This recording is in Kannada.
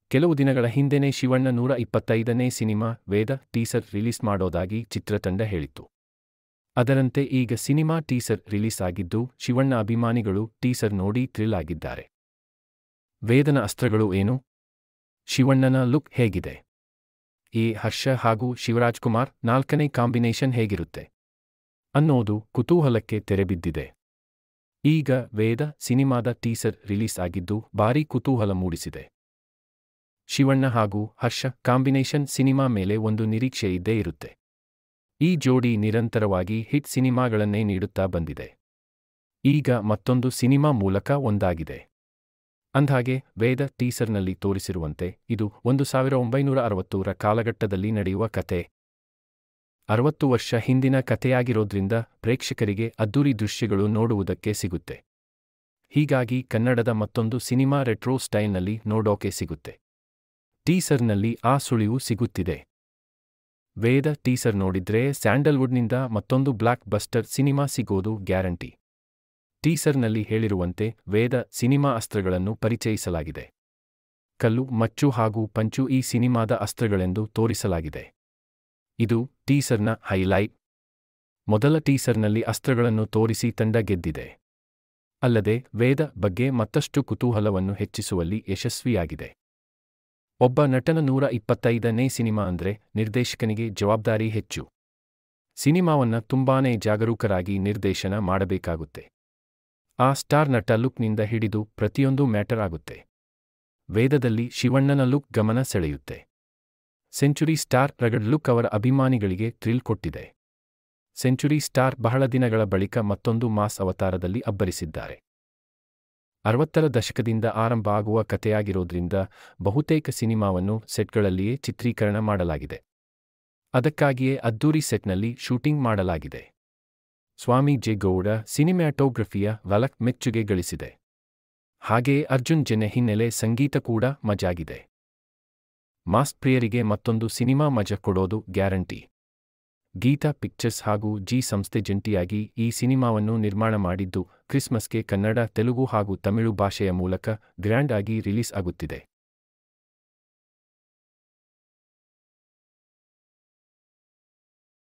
ಕೆಲವು ದಿನಗಳ ಹಿಂದೆನೇ ಶಿವಣ್ಣ ನೂರ ಇಪ್ಪತ್ತೈದನೇ ಸಿನಿಮಾ ವೇದ ಟೀಸರ್ ರಿಲೀಸ್ ಮಾಡೋದಾಗಿ ಚಿತ್ರತಂಡ ಹೇಳಿತ್ತು ಅದರಂತೆ ಈಗ ಸಿನಿಮಾ ಟೀಸರ್ ರಿಲೀಸ್ ಆಗಿದ್ದು ಶಿವಣ್ಣ ಅಭಿಮಾನಿಗಳು ಟೀಸರ್ ನೋಡಿ ಥ್ರಿಲ್ ಆಗಿದ್ದಾರೆ ವೇದನ ಅಸ್ತ್ರಗಳು ಏನು ಶಿವಣ್ಣನ ಲುಕ್ ಹೇಗಿದೆ ಎ ಹರ್ಷ ಹಾಗೂ ಶಿವರಾಜ್ ಕುಮಾರ್ ನಾಲ್ಕನೇ ಕಾಂಬಿನೇಷನ್ ಹೇಗಿರುತ್ತೆ ಅನ್ನೋದು ಕುತೂಹಲಕ್ಕೆ ತೆರೆಬಿದ್ದಿದೆ ಈಗ ವೇದ ಸಿನಿಮಾದ ಟೀಸರ್ ರಿಲೀಸ್ ಆಗಿದ್ದು ಭಾರೀ ಕುತೂಹಲ ಮೂಡಿಸಿದೆ ಶಿವಣ್ಣ ಹಾಗೂ ಹರ್ಷ ಕಾಂಬಿನೇಷನ್ ಸಿನಿಮಾ ಮೇಲೆ ಒಂದು ನಿರೀಕ್ಷೆ ಇದ್ದೇ ಇರುತ್ತೆ ಈ ಜೋಡಿ ನಿರಂತರವಾಗಿ ಹಿಟ್ ಸಿನಿಮಾಗಳನ್ನೇ ನೀಡುತ್ತಾ ಬಂದಿದೆ ಈಗ ಮತ್ತೊಂದು ಸಿನಿಮಾ ಮೂಲಕ ಒಂದಾಗಿದೆ ಅಂದ್ಹಾಗೆ ವೇದ ಟೀಸರ್ನಲ್ಲಿ ತೋರಿಸಿರುವಂತೆ ಇದು ಒಂದು ಸಾವಿರ ಒಂಬೈನೂರ ಅರವತ್ತೂರ ಕಾಲಘಟ್ಟದಲ್ಲಿ ನಡೆಯುವ ಕತೆ ಅರವತ್ತು ವರ್ಷ ಹಿಂದಿನ ಕಥೆಯಾಗಿರೋದ್ರಿಂದ ಪ್ರೇಕ್ಷಕರಿಗೆ ಅದ್ದೂರಿ ದೃಶ್ಯಗಳು ನೋಡುವುದಕ್ಕೆ ಸಿಗುತ್ತೆ ಹೀಗಾಗಿ ಕನ್ನಡದ ಮತ್ತೊಂದು ಸಿನಿಮಾ ರೆಟ್ರೋ ಸ್ಟೈಲ್ನಲ್ಲಿ ನೋಡೋಕೆ ಸಿಗುತ್ತೆ ಟೀಸರ್ನಲ್ಲಿ ಆ ಸುಳಿವು ಸಿಗುತ್ತಿದೆ ವೇದ ಟೀಸರ್ ನೋಡಿದ್ರೆ ಸ್ಯಾಂಡಲ್ವುಡ್ನಿಂದ ಮತ್ತೊಂದು ಬ್ಲಾಕ್ ಬಸ್ಟರ್ ಸಿನಿಮಾ ಸಿಗೋದು ಗ್ಯಾರಂಟಿ ಟೀಸರ್ನಲ್ಲಿ ಹೇಳಿರುವಂತೆ ವೇದ ಸಿನಿಮಾ ಅಸ್ತ್ರಗಳನ್ನು ಪರಿಚಯಿಸಲಾಗಿದೆ ಕಲ್ಲು ಮಚ್ಚು ಹಾಗೂ ಪಂಚು ಈ ಸಿನಿಮಾದ ಅಸ್ತ್ರಗಳೆಂದು ತೋರಿಸಲಾಗಿದೆ ಇದು ಟೀಸರ್ನ ಹೈಲೈಟ್ ಮೊದಲ ಟೀಸರ್ನಲ್ಲಿ ಅಸ್ತ್ರಗಳನ್ನು ತೋರಿಸಿ ತಂಡ ಗೆದ್ದಿದೆ ಅಲ್ಲದೆ ವೇದ ಬಗ್ಗೆ ಮತ್ತಷ್ಟು ಕುತೂಹಲವನ್ನು ಹೆಚ್ಚಿಸುವಲ್ಲಿ ಯಶಸ್ವಿಯಾಗಿದೆ ಒಬ್ಬ ನಟನ ನೂರ ಇಪ್ಪತ್ತೈದನೇ ಸಿನಿಮಾ ಅಂದ್ರೆ ನಿರ್ದೇಶಕನಿಗೆ ಜವಾಬ್ದಾರಿ ಹೆಚ್ಚು ಸಿನಿಮಾವನ್ನ ತುಂಬಾನೇ ಜಾಗರೂಕರಾಗಿ ನಿರ್ದೇಶನ ಮಾಡಬೇಕಾಗುತ್ತೆ ಆ ಸ್ಟಾರ್ ನಟ ಲುಕ್ನಿಂದ ಹಿಡಿದು ಪ್ರತಿಯೊಂದು ಮ್ಯಾಟರ್ ಆಗುತ್ತೆ ವೇದದಲ್ಲಿ ಶಿವಣ್ಣನ ಲುಕ್ ಗಮನ ಸೆಳೆಯುತ್ತೆ ಸೆಂಚುರಿ ಸ್ಟಾರ್ ರಗಡ್ ಲುಕ್ ಅವರ ಅಭಿಮಾನಿಗಳಿಗೆ ಥ್ರಿಲ್ ಕೊಟ್ಟಿದೆ ಸೆಂಚುರಿ ಸ್ಟಾರ್ ಬಹಳ ದಿನಗಳ ಬಳಿಕ ಮತ್ತೊಂದು ಮಾಸ್ ಅವತಾರದಲ್ಲಿ ಅಬ್ಬರಿಸಿದ್ದಾರೆ ಅರವತ್ತರ ದಶಕದಿಂದ ಆರಂಭ ಆಗುವ ಕಥೆಯಾಗಿರೋದ್ರಿಂದ ಬಹುತೇಕ ಸಿನಿಮಾವನ್ನು ಸೆಟ್ಗಳಲ್ಲಿಯೇ ಚಿತ್ರೀಕರಣ ಮಾಡಲಾಗಿದೆ ಅದಕ್ಕಾಗಿಯೇ ಅದ್ದೂರಿ ಸೆಟ್ನಲ್ಲಿ ಶೂಟಿಂಗ್ ಮಾಡಲಾಗಿದೆ ಸ್ವಾಮಿ ಜೆ ಗೌಡ ಸಿನಿಮ್ಯಾಟೋಗ್ರಫಿಯ ವಲಕ್ ಮೆಚ್ಚುಗೆ ಗಳಿಸಿದೆ ಹಾಗೆಯೇ ಅರ್ಜುನ್ ಜೆನೆ ಹಿನ್ನೆಲೆ ಸಂಗೀತ ಕೂಡ ಮಜಾಗಿದೆ ಮಾಸ್ ಪ್ರಿಯರಿಗೆ ಮತ್ತೊಂದು ಸಿನಿಮಾ ಮಜ ಕೊಡೋದು ಗ್ಯಾರಂಟಿ ಗೀತಾ ಪಿಕ್ಚರ್ಸ್ ಹಾಗೂ ಜಿ ಸಂಸ್ಥೆ ಜಂಟಿಯಾಗಿ ಈ ಸಿನಿಮಾವನ್ನು ನಿರ್ಮಾಣ ಮಾಡಿದ್ದು ಕ್ರಿಸ್ಮಸ್ಗೆ ಕನ್ನಡ ತೆಲುಗು ಹಾಗೂ ತಮಿಳು ಭಾಷೆಯ ಮೂಲಕ ಗ್ರ್ಯಾಂಡ್ ಆಗಿ ರಿಲೀಸ್ ಆಗುತ್ತಿದೆ